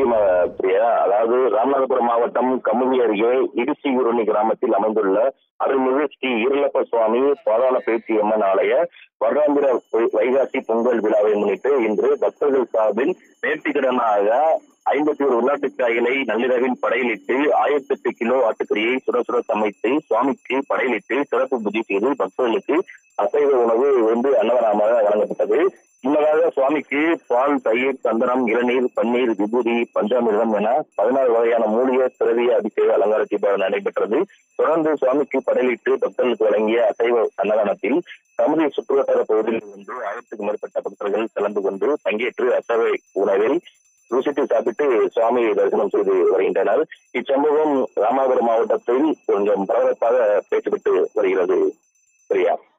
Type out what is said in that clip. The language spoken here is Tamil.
நிச்சயமா பிரியா அதாவது ராமநாதபுரம் மாவட்டம் கமுதி அருகே இடிசிகுரணி கிராமத்தில் அமைந்துள்ள அருள்மிகு ஸ்ரீ ஈரலப்ப சுவாமி பாதாள பேச்சி அம்மன் ஆலய வருடாந்திர வை- வைகாசி பொங்கல் விழாவை முன்னிட்டு இன்று பக்தர்கள் சார்பில் நேர்த்திக்கடனாக ஐம்பத்தி ஒரு உள்நாட்டுக் காய்களை நள்ளிரவில் படையலிட்டு ஆயிரத்தி எட்டு கிலோ ஆட்டுக்கறியை சுட சுட சமைத்து சுவாமிக்கு படையலிட்டு சிறப்பு பூஜை செய்து பக்தர்களுக்கு அசைவ உணவு வந்து அன்னதானமாக வழங்கப்பட்டது முன்னதாக சுவாமிக்கு பால் தயிர் சந்தனம் இளநீர் பன்னீர் விபூதி பஞ்சாமிர்தம் என பதினாறு வகையான மூலிகை திரவிய அபிஷேக அலங்கார தீபாவளி நடைபெற்றது தொடர்ந்து சுவாமிக்கு படையலிட்டு பக்தர்களுக்கு வழங்கிய அசைவ அன்னதானத்தில் கமுதி சுற்றுவட்டார பகுதியில் இருந்து ஆயிரத்துக்கும் மேற்பட்ட பக்தர்கள் கலந்து கொண்டு பங்கேற்று அசைவ உணவில் ருசித்து சாப்பிட்டு சுவாமியை தரிசனம் செய்து வருகின்றனர் இச்சம்பவம் ராமநாதபுரம் மாவட்டத்தில் கொஞ்சம் பரபரப்பாக பேசப்பட்டு வருகிறது சரியா